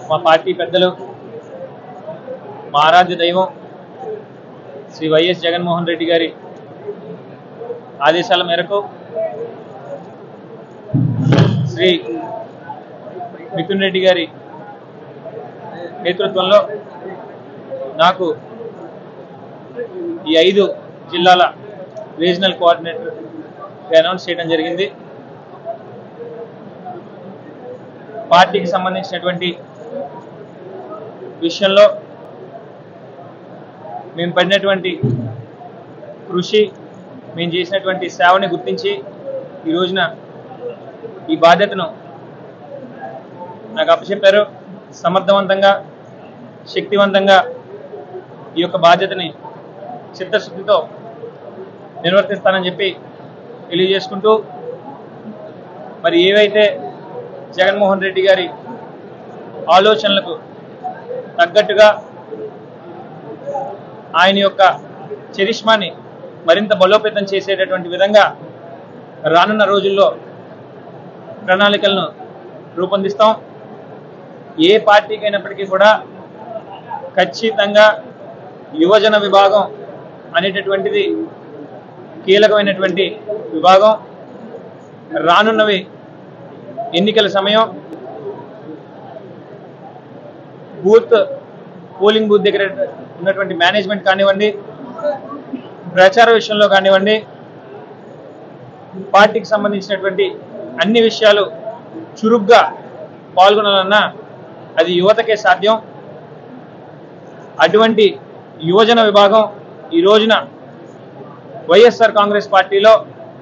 మా పార్టీ పెద్దలు మా ఆరాధ్య దైవం శ్రీ వైఎస్ జగన్మోహన్ రెడ్డి గారి ఆదేశాల మేరకు శ్రీ మిథున్ రెడ్డి గారి నేతృత్వంలో నాకు ఈ ఐదు జిల్లాల రీజనల్ కోఆర్డినేటర్ అనౌన్స్ చేయడం జరిగింది పార్టీకి సంబంధించినటువంటి విషయంలో మేము పడినటువంటి కృషి మేము చేసినటువంటి సేవని గుర్తించి ఈ రోజున ఈ బాధ్యతను నాకు అప్పచెప్పారు సమర్థవంతంగా శక్తివంతంగా ఈ యొక్క బాధ్యతని చిత్తశుద్ధితో నిర్వర్తిస్తానని చెప్పి తెలియజేసుకుంటూ మరి ఏవైతే జగన్మోహన్ రెడ్డి గారి ఆలోచనలకు తగ్గట్టుగా ఆయన యొక్క చరిష్మాని మరింత బలోపేతం చేసేటటువంటి విధంగా రానున్న రోజుల్లో ప్రణాళికలను రూపొందిస్తాం ఏ పార్టీకి అయినప్పటికీ కూడా ఖచ్చితంగా యువజన విభాగం అనేటటువంటిది కీలకమైనటువంటి విభాగం రానున్నవి ఎన్నికల సమయం బూత్ పోలింగ్ బూత్ దగ్గర ఉన్నటువంటి మేనేజ్మెంట్ కానివ్వండి ప్రచార విషయంలో కానివ్వండి పార్టీకి సంబంధించినటువంటి అన్ని విషయాలు చురుగ్గా పాల్గొనాలన్నా అది యువతకే సాధ్యం అటువంటి యువజన విభాగం ఈ రోజున వైఎస్ఆర్ కాంగ్రెస్ పార్టీలో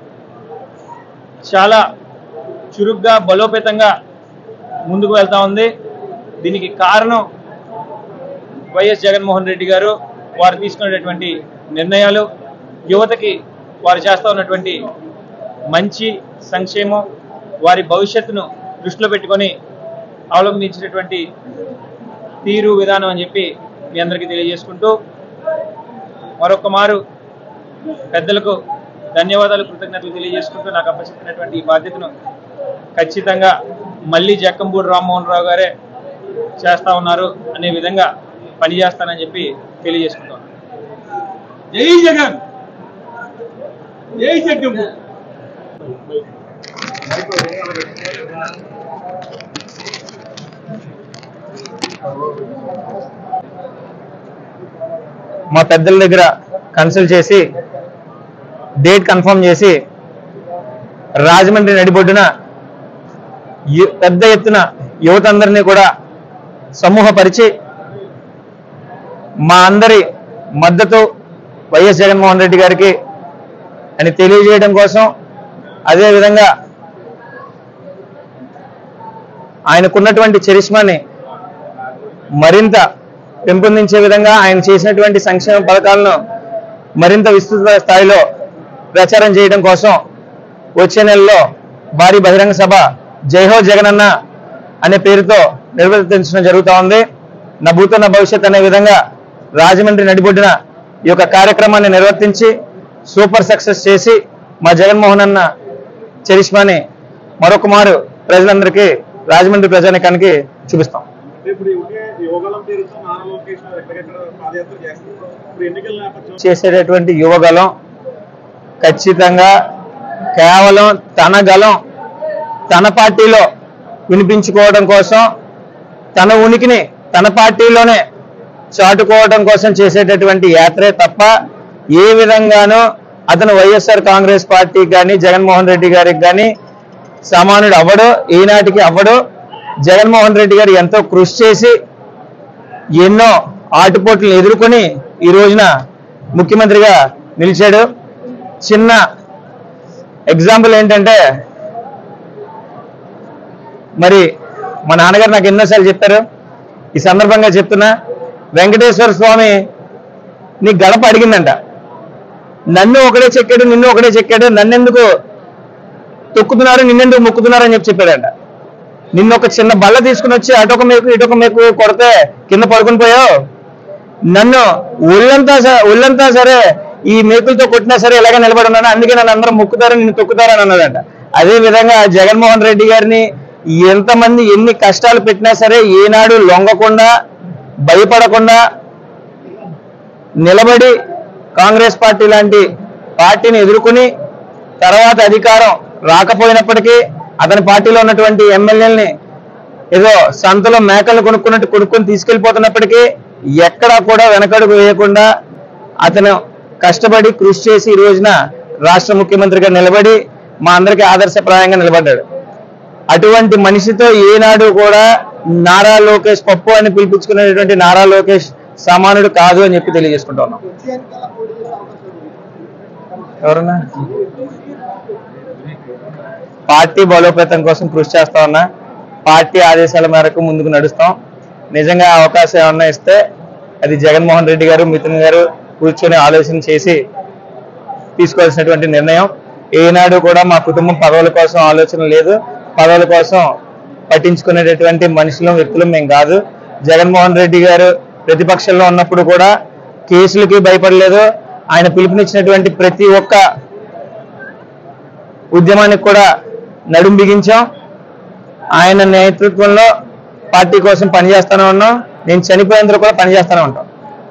చాలా చురుగ్గా బలోపేతంగా ముందుకు వెళ్తా ఉంది దీనికి కారణం వైఎస్ జగన్మోహన్ రెడ్డి గారు వారు తీసుకునేటటువంటి నిర్ణయాలు యువతకి వారు చేస్తూ ఉన్నటువంటి మంచి సంక్షేమం వారి భవిష్యత్తును దృష్టిలో పెట్టుకొని అవలంబించినటువంటి తీరు విధానం అని చెప్పి మీ అందరికీ తెలియజేసుకుంటూ మరొక మారు పెద్దలకు ధన్యవాదాలు కృతజ్ఞతలు తెలియజేసుకుంటూ నాకు అప్పచెప్పినటువంటి ఈ బాధ్యతను ఖచ్చితంగా మళ్ళీ జక్కంపూడి రామ్మోహన్ రావు గారే చేస్తా ఉన్నారు అనే విధంగా పనిచేస్తానని చెప్పి తెలియజేసుకుంటాను జై జగన్ జై జగ్గంపూర్ మా పెద్దల దగ్గర కన్సల్ట్ చేసి డేట్ కన్ఫర్మ్ చేసి రాజమండ్రి నడిబొడ్డున యు- పెద్ద ఎత్తున యువత అందరినీ కూడా సమూహపరిచి మా అందరి మద్దతు వైఎస్ జగన్మోహన్ రెడ్డి గారికి అని తెలియజేయడం కోసం అదేవిధంగా ఆయనకున్నటువంటి చరిష్మాని మరింత పెంపొందించే విధంగా ఆయన చేసినటువంటి సంక్షేమ పథకాలను మరింత విస్తృత స్థాయిలో ప్రచారం చేయడం కోసం వచ్చే నెలలో భారీ బహిరంగ సభ జైహో జగనన్న అనే పేరుతో నిర్వర్తించడం జరుగుతూ ఉంది నా భూతో నా భవిష్యత్ అనే విధంగా రాజమండ్రి నడిబొడ్డున ఈ యొక్క కార్యక్రమాన్ని నిర్వర్తించి సూపర్ సక్సెస్ చేసి మా జగన్మోహన్ అన్న చరిష్మాని మరొక మారు ప్రజలందరికీ రాజమండ్రి ప్రజానికానికి చూపిస్తాం అంటే ఇప్పుడు ఒకే యోగాలం పేరుతో నారా లోకేష్ ఎక్కడెక్కడ పాదయాత్ర చేస్తున్నారు ఇప్పుడు ఎన్నికల నేపథ్యం చేసేటటువంటి యువగలం ఖచ్చితంగా కేవలం తన గలం తన పార్టీలో వినిపించుకోవడం కోసం తన ఉనికిని తన పార్టీలోనే చాటుకోవడం కోసం చేసేటటువంటి యాత్రే తప్ప ఏ విధంగానూ అతను వైఎస్ఆర్ కాంగ్రెస్ పార్టీకి కానీ జగన్మోహన్ రెడ్డి గారికి కానీ సమానుడు అవ్వడు ఈనాటికి అవ్వడు జగన్మోహన్ రెడ్డి గారు ఎంతో కృషి చేసి ఎన్నో ఆటుపోట్లను ఎదుర్కొని ఈ రోజున ముఖ్యమంత్రిగా నిలిచాడు చిన్న ఎగ్జాంపుల్ ఏంటంటే మరి మా నాన్నగారు నాకు ఎన్నోసార్లు చెప్పారు ఈ సందర్భంగా చెప్తున్నా వెంకటేశ్వర స్వామి నీ గడప అడిగిందంట నన్ను ఒకడే చెక్కాడు నిన్ను ఒకడే చెక్కాడు నన్నెందుకు తొక్కుతున్నారు నిన్నెందుకు మొక్కుతున్నారు అని చెప్పి చెప్పాడంట నిన్న ఒక చిన్న బల్ల తీసుకుని వచ్చి అటొక మేకు ఇటొక మేకు కొడితే కింద పడుకుని పోయావు నన్ను ఒళ్ళంతా స- ఒళ్ళంతా సరే ఈ మేకులతో కొట్టినా సరే ఇలాగే నిలబడి ఉన్నాను అందుకే నన్ను అందరూ మొక్కుతారు నిన్ను తొక్కుతారని అన్నదంట అదే విధంగా జగన్మోహన్ రెడ్డి గారిని ఎంతమంది ఎన్ని కష్టాలు పెట్టినా సరే ఏనాడు లొంగకుండా భయపడకుండా నిలబడి కాంగ్రెస్ పార్టీ లాంటి పార్టీని ఎదుర్కొని తర్వాత అధికారం రాకపోయినప్పటికీ అతని పార్టీలో ఉన్నటువంటి ఎమ్మెల్యేలని ఏదో సంతలో మేకలు కొనుక్కున్నట్టు కొనుక్కొని తీసుకెళ్లిపోతున్నప్పటికీ ఎక్కడా కూడా వెనకడుగు వేయకుండా అతను కష్టపడి కృషి చేసి ఈ రోజున రాష్ట్ర ముఖ్యమంత్రిగా నిలబడి మా అందరికీ ఆదర్శప్రాయంగా నిలబడ్డాడు అటువంటి మనిషితో ఏనాడు కూడా నారా లోకేష్ పప్పు అని పిలిపించుకునేటువంటి నారా లోకేష్ సమానుడు కాదు అని చెప్పి తెలియజేసుకుంటా ఉన్నాం ఎవరన్నా పార్టీ బలోపేతం కోసం కృషి చేస్తా ఉన్నా పార్టీ ఆదేశాల మేరకు ముందుకు నడుస్తాం నిజంగా ఆ అవకాశం ఏమన్నా ఇస్తే అది జగన్మోహన్ రెడ్డి గారు మిథున్ గారు కూర్చొని ఆలోచన చేసి తీసుకోవాల్సినటువంటి నిర్ణయం ఏనాడు కూడా మా కుటుంబం పదవుల కోసం ఆలోచన లేదు పదవుల కోసం పట్టించుకునేటటువంటి మనుషులు వ్యక్తులు మేము కాదు జగన్మోహన్ రెడ్డి గారు ప్రతిపక్షంలో ఉన్నప్పుడు కూడా కేసులకి భయపడలేదు ఆయన పిలుపునిచ్చినటువంటి ప్రతి ఒక్క ఉద్యమానికి కూడా నడుం బిగించాం ఆయన నేతృత్వంలో పార్టీ కోసం పనిచేస్తూనే ఉన్నాం నేను చనిపోయేందుకు కూడా పనిచేస్తూనే ఉంటాం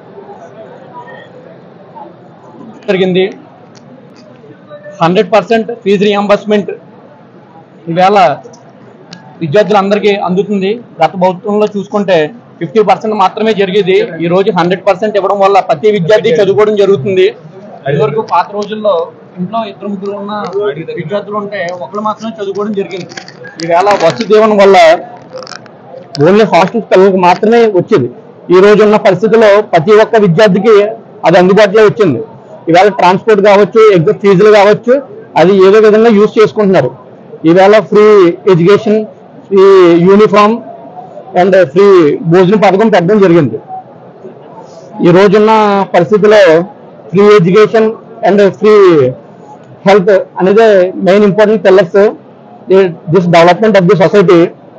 జరిగింది హండ్రెడ్ పర్సెంట్ ఫీజు రియంబర్స్మెంట్ ఈవేళ విద్యార్థులందరికీ అందుతుంది గత ప్రభుత్వంలో చూసుకుంటే ఫిఫ్టీ పర్సెంట్ మాత్రమే జరిగేది ఈ రోజు హండ్రెడ్ పర్సెంట్ ఇవ్వడం వల్ల ప్రతి విద్యార్థి చదువుకోవడం జరుగుతుంది ఇదివరకు పాత రోజుల్లో ఇంట్లో ఇద్దరు ముగ్గురు ఉన్న విద్యార్థులు ఉంటే ఒకరు మాత్రమే చదువుకోవడం జరిగింది ఈవేళ వసతి దీవెన వల్ల ఓన్లీ హాస్టల్ పిల్లలకు మాత్రమే వచ్చేది ఈ రోజు ఉన్న పరిస్థితుల్లో ప్రతి ఒక్క విద్యార్థికి అది అందుబాటులో వచ్చింది ఈవేళ ట్రాన్స్పోర్ట్ కావచ్చు ఎగ్జామ్ ఫీజులు కావచ్చు అది ఏదో విధంగా యూజ్ చేసుకుంటున్నారు ఈవేళ free education free uniform and free భోజన పథకం పెట్టడం జరిగింది ఈ రోజున్న పరిస్థితిలో free education and free health అనేది main important pillars this development of the society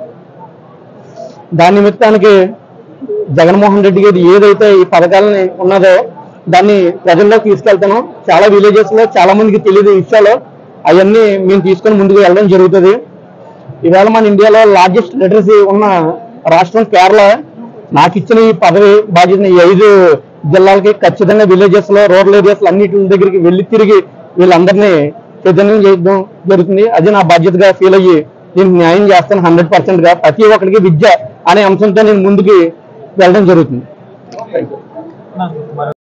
దాని నిమిత్తానికి జగన్మోహన్ రెడ్డి గారు ఏదైతే ఈ పథకాలని ఉన్నదో దాన్ని ప్రజల్లో తీసుకెళ్తాను చాలా విలేజెస్ లో చాలా మందికి తెలియదు ఈ విషయాలు అవన్నీ మేము తీసుకొని ముందుకు వెళ్ళడం జరుగుతుంది ఈవేళ మన ఇండియాలో లార్జెస్ట్ లిటరసీ ఉన్న రాష్ట్రం కేరళ నాకు ఇచ్చిన ఈ పదవి బాధ్యతని ఈ ఐదు జిల్లాలకి ఖచ్చితంగా విలేజెస్ లో రూరల్ ఏరియాస్ అన్నిటి దగ్గరికి వెళ్ళి తిరిగి వీళ్ళందరినీ చైతన్యం చేయడం జరుగుతుంది అది నా బాధ్యతగా ఫీల్ అయ్యి నేను న్యాయం చేస్తాను హండ్రెడ్ పర్సెంట్ గా ప్రతి ఒక్కరికి విద్య అనే అంశంతో నేను ముందుకి వెళ్ళడం జరుగుతుంది మరి